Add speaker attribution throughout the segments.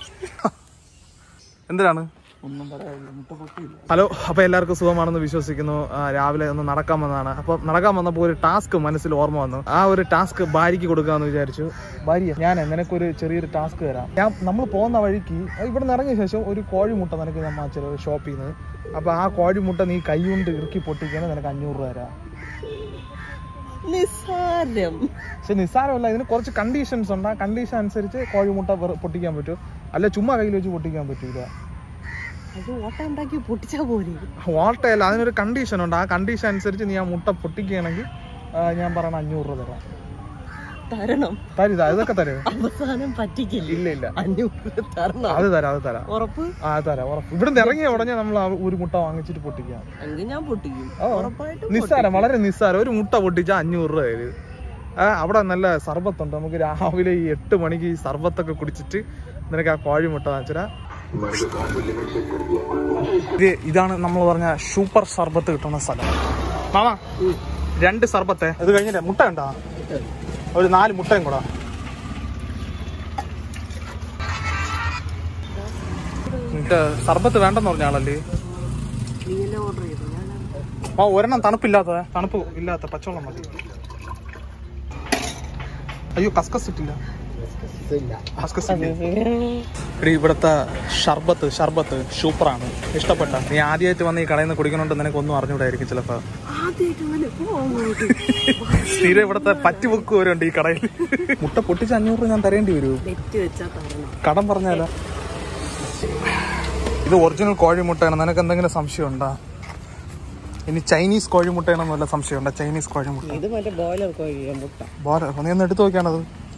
Speaker 1: എന്തിനാണ്
Speaker 2: ഒന്നും പറയാനില്ല മുട്ട പൊട്ടിയില്ല
Speaker 1: ഹലോ അപ്പൊ എല്ലാവർക്കും സുഖമാണെന്ന് വിശ്വസിക്കുന്നു ആ, രാവിലെ ഒന്ന് നടക്കാൻ വന്നതാണ് അപ്പൊ നടക്കാൻ വന്നപ്പോൾ ഒരു ടാസ്ക് മനസ്സിൽ ഓർമ്മ വന്നു ആ ഒരു ടാസ്ക് ഭാര്യയ്ക്ക് കൊടുക്കാന്ന് വിചാരിച്ചു ഭാര്യ ഞാൻ നിനക്കൊരു ചെറിയൊരു ടാസ്ക് തരാം ഞാൻ നമ്മൾ പോകുന്ന വഴിക്ക് ഇവിടെ നിന്ന് ഇറങ്ങിയ ശേഷം ഒരു കോഴിമുട്ട നിനക്ക് ഞാൻ വാങ്ങിച്ചത് ഷോപ്പിൽ നിന്ന് അപ്പൊ ആ കോഴിമുട്ട നീ കൈ കൊണ്ട് ഇറുക്കി പൊട്ടിക്കാൻ നിനക്ക് അഞ്ഞൂറ് രൂപ തരാം
Speaker 3: നിസ്സാരം
Speaker 1: പക്ഷെ നിസ്സാരമല്ല ഇതിന് കുറച്ച് കണ്ടീഷൻസ് ഉണ്ട് ആ കണ്ടീഷൻ അനുസരിച്ച് കോഴിമുട്ട വെറു- പൊട്ടിക്കാൻ പറ്റും അല്ല ചുമ്മാ കയ്യിൽ വെച്ച് പൊട്ടിക്കാൻ പറ്റൂല
Speaker 3: അത് ഓട്ട ഉണ്ടാക്കി പൊട്ടിച്ചാ പോലെ
Speaker 1: വാട്ടയല്ല അതിനൊരു കണ്ടീഷൻ ഉണ്ട് ആ കണ്ടീഷൻ അനുസരിച്ച് നീ ആ മുട്ട പൊട്ടിക്കുകയാണെങ്കിൽ ആ, ഞാൻ പറയണ അഞ്ഞൂറ് രൂപ തരാം
Speaker 3: തരണം
Speaker 1: തരുതാ ഇതൊക്കെ തരും
Speaker 3: അവസാനം പറ്റിക്കില്ല
Speaker 1: ഇല്ല ഇല്ല
Speaker 3: അഞ്ഞൂറ് തരണം
Speaker 1: അത് തരാം അത് തരാം
Speaker 3: ഉറപ്പ്
Speaker 1: ആ അത് തരാം ഉറപ്പ് ഇവിടുന്ന് ഇറങ്ങിയ ഉടനെ നമ്മൾ ആ ഒരു മുട്ട വാങ്ങിച്ചിട്ട് പൊട്ടിക്കാം
Speaker 3: എങ്കിൽ ഞാൻ പൊട്ടിക്കും
Speaker 1: ഓ.
Speaker 3: ഉറപ്പായിട്ടും
Speaker 1: നിസ്സാരം വളരെ നിസ്സാരം ഒരു മുട്ട പൊട്ടിച്ചാൽ അഞ്ഞൂറ് രൂപ തരും ആ അവിടെ നല്ല സർബത്തുണ്ട് നമുക്ക് രാവിലെ ഈ എട്ട് മണിക്ക് ഈ സർബത്തൊക്കെ കുടിച്ചിട്ട് നിനക്ക് ആ കോഴി മുട്ട വാങ്ങിച്ചാ ഇത് ഇതാണ് നമ്മൾ പറഞ്ഞ സൂപ്പർ സർബത്ത് കിട്ടുന്ന സ്ഥലം മാമ രണ്ട് സർബത്തെ ഇത് കഴിഞ്ഞില്ലേ മുട്ട ഉണ്ടോ ഒരു നാല് മുട്ടയും കൂടാ എന്നിട്ട് സർബത്ത് വേണ്ടെന്ന് പറഞ്ഞ ആളല്ലേ
Speaker 3: നീയല്ലേ ഓർഡർ ചെയ്തു ഞാൻ
Speaker 1: ആ ഒരെണ്ണം തണുപ്പില്ലാത്ത തണുപ്പ് ഇല്ലാത്ത പച്ചവെള്ളം മതി അയ്യോ കസ്കസ് ഇട്ടില്ല കസ്കസ് ഇല്ലേ? എടീ, ഇവിടുത്തെ ഷർബത്ത് ഷർബത്ത് സൂപ്പറാണ് ഇഷ്ടപ്പെട്ട നീ ആദ്യമായിട്ട് വന്ന് ഈ കടയിൽ നിന്ന് കുടിക്കണോണ്ട് നിനക്ക് ഒന്നും അറിഞ്ഞൂടായിരിക്കും ചിലപ്പോ
Speaker 3: ആദ്യമായിട്ട് പോലെ പോകോട്ട്
Speaker 1: സ്ഥിരം ഇവിടുത്തെ പറ്റുവെക്കുവരുണ്ട് ഈ കടയിൽ മുട്ട പൊട്ടിച്ച് അഞ്ഞൂറ് രൂപ ഞാൻ തരേണ്ടി വരൂ
Speaker 3: നെറ്റ് വെച്ചാ തരണം
Speaker 1: കടം പറഞ്ഞാലോ ഇത് ഒറിജിനൽ കോഴിമുട്ടയാണ് നിനക്ക് എന്തെങ്കിലും സംശയം ഉണ്ടോ ഇനി ചൈനീസ് കോഴിമുട്ടയാണെന്ന് വല്ല സംശയമുണ്ടോ ചൈനീസ് കോഴിമുട്ട
Speaker 3: ഇത് മറ്റേ ബോയിലർ കോഴിയുടെ മുട്ട
Speaker 1: ബോര നീ ഒന്ന് എടുത്തു നോക്കിയാണത്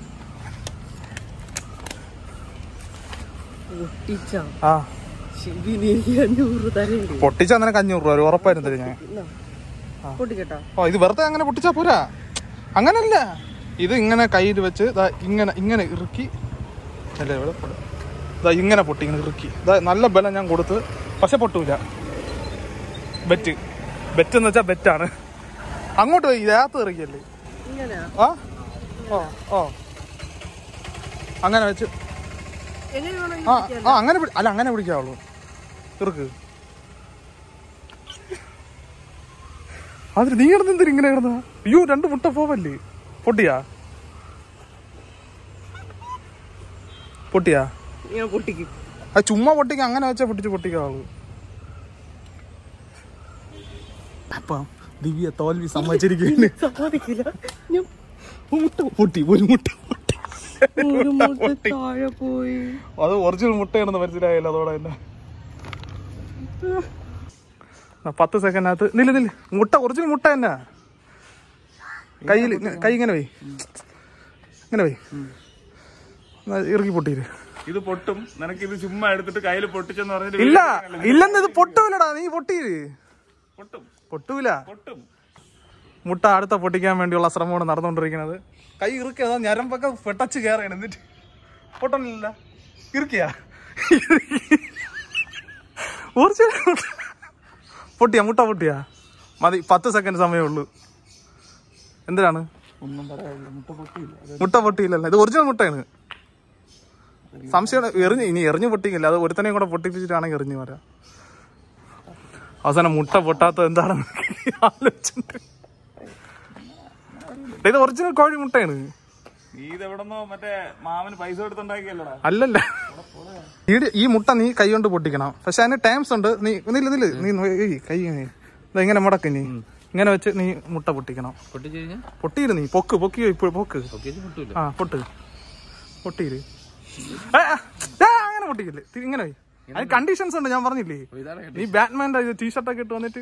Speaker 3: പൊട്ടിച്ച
Speaker 1: ആ
Speaker 3: ശരി നീ അഞ്ഞൂറ് തരേണ്ടി
Speaker 1: പൊട്ടിച്ചാ നിനക്ക് അഞ്ഞൂറ് രൂപ ഒരു ഉറപ്പായിരുന്നു തരും ഞാൻ
Speaker 3: എന്നാ, പൊട്ടിക്കട്ടോ
Speaker 1: ഓ ഇത് വെറുതെ അങ്ങനെ പൊട്ടിച്ചാ പോരാ അങ്ങനല്ല ഇത് ഇങ്ങനെ കയ്യിൽ വെച്ച് ദാ ഇങ്ങനെ ഇങ്ങനെ ഇറുക്കി അല്ല ഇവിടെ പൊട്. ദാ ഇങ്ങനെ പൊട്ടി ഇങ്ങനെ ഇറുക്കി ദാ നല്ല ബലം ഞാൻ കൊടുത്ത് പക്ഷെ പൊട്ടൂല ബെറ്റ് ബെറ്റ് എന്ന് വെച്ചാൽ ബെറ്റാണ് അങ്ങോട്ട് പോയി ഇതിനകത്ത് ഇറക്കിയല്ലേ
Speaker 3: ഇങ്ങനെ
Speaker 1: ആ ഓ ഓ അങ്ങനെ വെച്ച്
Speaker 3: എങ്ങനെ വേണം
Speaker 1: ആ ആ അങ്ങനെ പിടി- അല്ല അങ്ങനെ പിടിക്കാവുള്ളൂ ഇറുക്ക് അതിന് നീ കിടന്നെന്തിന് ഇങ്ങനെ കിടന്ന അയ്യോ രണ്ട് മുട്ട പോവല്ലേ പൊട്ടിയാ പൊട്ടിയാ
Speaker 3: ഞാൻ പൊട്ടിക്കും
Speaker 1: അത് ചുമ്മാ പൊട്ടിക്ക അങ്ങനെ വെച്ചാ പൊട്ടിച്ച് പൊട്ടിക്കാവുള്ളൂ അപ്പം ദിവ്യ തോൽവി സമ്മതിച്ചിരിക്കുന്നു
Speaker 3: സമ്മതിക്കില്ല ഞാൻ
Speaker 1: മുട്ട പൊട്ടി ഒരു മുട്ട പൊട്ടി
Speaker 3: ഒരു മുട്ട താഴെ പോയി
Speaker 1: അത് ഒറിജിനൽ മുട്ടയാണെന്ന് മനസ്സിലായല്ലോ അതോടെ തന്നെ ആ, പത്ത് സെക്കൻഡിനകത്ത് നില്ല നില്ല മുട്ട ഒറിജിനൽ മുട്ട തന്നെ കയ്യിൽ കൈ ഇങ്ങനെ പോയി ഇങ്ങനെ പോയി എന്നാ ഇറുക്കി പൊട്ടിയിര്
Speaker 2: ഇത് പൊട്ടും നിനക്ക് ഇത് ചുമ്മാ എടുത്തിട്ട് കയ്യിൽ പൊട്ടിച്ചെന്ന് പറഞ്ഞിട്ട്
Speaker 1: ഇല്ല ഇല്ലെന്ന് ഇത് പൊട്ടൂലടാ നീ പൊട്ടിയിര്
Speaker 2: പൊട്ടും
Speaker 1: പൊട്ടൂല
Speaker 2: പൊട്ടും
Speaker 1: മുട്ട അടുത്ത പൊട്ടിക്കാൻ വേണ്ടിയുള്ള ശ്രമമാണ് നടന്നുകൊണ്ടിരിക്കുന്നത് കൈ ഇറുക്കിയ അതാ ഞരമ്പൊക്കെ പെട്ടച്ച് കയറിയാണ് എന്നിട്ട് പൊട്ടണില്ല ഇറുക്കിയാ ഒറിജിനൽ മുട്ട. പൊട്ടിയാ മുട്ട പൊട്ടിയാ മതി പത്ത് സെക്കൻഡ് സമയമേ ഉള്ളൂ എന്തിനാണ്
Speaker 2: ഒന്നും പറയാനില്ല മുട്ട പൊട്ടിയില്ല
Speaker 1: മുട്ട പൊട്ടിയില്ലല്ലോ ഇത് ഒറിജിനൽ മുട്ടയാണ് സംശയം എറിഞ്ഞ് ഇനി എറിഞ്ഞു പൊട്ടിക്കില്ല അത് ഒരുത്തനെയും കൂടെ പൊട്ടിപ്പിച്ചിട്ടാണെങ്കിൽ എറിഞ്ഞു വരാം അവസാനം മുട്ട പൊട്ടാത്തത് എന്താണെന്ന് ആലോചിച്ചിട്ട് ഇത് ഒറിജിനൽ കോഴി മുട്ടയാണ്
Speaker 2: നീ ഇതെവിടെന്നോ മറ്റേ മാമന് പൈസ കൊടുത്തുണ്ടാക്കിയല്ലടാ
Speaker 1: അല്ലല്ല ഈ- ഈ മുട്ട നീ കൈ കൊണ്ട് പൊട്ടിക്കണം പക്ഷെ അതിന് ടൈംസ് ഉണ്ട് നീ നില്ല നില്ല നീ നോ- ഏയ് കൈ ഇങ്ങനെ. ദാ ഇങ്ങനെ മുടക്ക് നീ ഇങ്ങനെ വെച്ച് നീ മുട്ട പൊട്ടിക്കണം
Speaker 4: പൊട്ടിച്ചു കഴിഞ്ഞാൽ
Speaker 1: പൊട്ടിയിര് നീ പൊക്ക് പൊക്കി ഇപ്പോൾ പൊക്ക്
Speaker 4: പൊട്ടില്ല
Speaker 1: ആ പൊട്ട് പൊട്ടിയിര് ഏ, ആ, ഏ, അങ്ങനെ പൊട്ടിക്കില്ലേ തിരി- ഇങ്ങനെ പോയി അതിന് കണ്ടീഷൻസ് ഉണ്ട് ഞാൻ പറഞ്ഞില്ലേ
Speaker 4: ഇതാണ്
Speaker 1: നീ ബാറ്റ്മാൻ്റെ ടീഷർട്ടൊക്കെ ഇട്ട് വന്നിട്ട്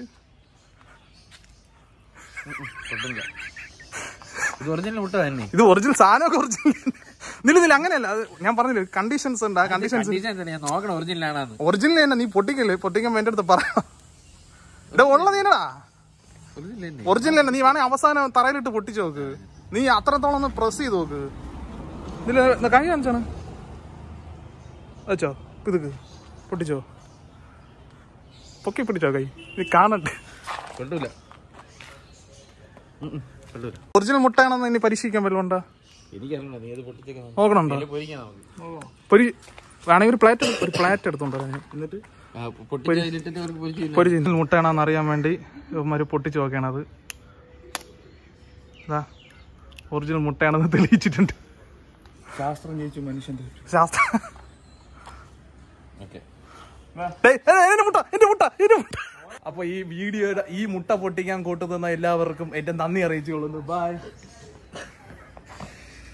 Speaker 4: പൊട്ടുന്നില്ല ഇത് ഒറിജിനൽ മുട്ട തന്നെ
Speaker 1: ഇത് ഒറിജിനൽ സാധനമൊക്കെ ഒറിജിനൽ നില നില അങ്ങനെയല്ല അത് ഞാൻ പറഞ്ഞില്ലേ കണ്ടീഷൻസ് ഉണ്ട് ആ കണ്ടീഷൻസ്
Speaker 4: കണ്ടീഷൻ തന്നെ ഞാൻ നോക്കണം ഒറിജിനൽ ആണെന്ന്
Speaker 1: ഒറിജിനൽ തന്നെ നീ പൊട്ടിക്കല്ലേ പൊട്ടിക്കാൻ എന്റെ അടുത്ത് പറയാം ഇവിടെ ഉള്ളത് നീനടാ
Speaker 4: ഒറിജിനൽ തന്നെ
Speaker 1: ഒറിജിനൽ തന്നെ നീ വേണേ അവസാനം തറയിലിട്ട് പൊട്ടിച്ചു നോക്ക് നീ അത്രത്തോളം ഒന്ന് പ്രസ് ചെയ്ത് നോക്ക് ഇതില് കൈ കാണിച്ചാണ് വെച്ചോ ഇതുക്ക് പൊട്ടിച്ചോ പൊക്കി പിടിച്ചോ കൈ നീ കാണട്ടെ
Speaker 4: പൊട്ടൂല പൊട്ടൂല
Speaker 1: ഒറിജിനൽ മുട്ടയാണെന്ന് ഇനി പരീക്ഷിക്കാൻ വല്ലതും ഉണ്ടോ
Speaker 4: എനിക്കറിയണം നീ അത് പൊട്ടിച്ചേക്കാൻ
Speaker 1: നോക്കണുണ്ടോ
Speaker 4: പൊരിക്കാൻ നമുക്ക്
Speaker 1: പൊരി വേണമെങ്കിൽ ഒരു പ്ലേറ്റ് ഒരു പ്ലേറ്റ് എടുത്തോണ്ട് വരാം ഞാൻ. എന്നിട്ട്
Speaker 4: പൊട്ടി കഴിഞ്ഞിട്ട് അവർക്ക് പൊരിച്ചില്ല
Speaker 1: പൊരി ചെയ്യുന്നത് മുട്ടയാണെന്ന് അറിയാൻ വേണ്ടി ഇവന്മാര് പൊട്ടിച്ച് നോക്കുകയാണത് ഇതാ ഒറിജിനൽ മുട്ടയാണെന്ന് തെളിയിച്ചിട്ടുണ്ട്
Speaker 2: ശാസ്ത്രം ജയിച്ചു മനുഷ്യന്റെ
Speaker 1: ശാസ്ത്ര
Speaker 4: ഓക്കെ
Speaker 1: ഡേയ്, ഏയ്, എന്റെ മുട്ട എന്റെ മുട്ട എന്റെ മുട്ട അപ്പൊ ഈ വീഡിയോയുടെ ഈ മുട്ട പൊട്ടിക്കാൻ കൂട്ടുന്ന എല്ലാവർക്കും എന്റെ നന്ദി അറിയിച്ചുകൊള്ളുന്നു ബൈ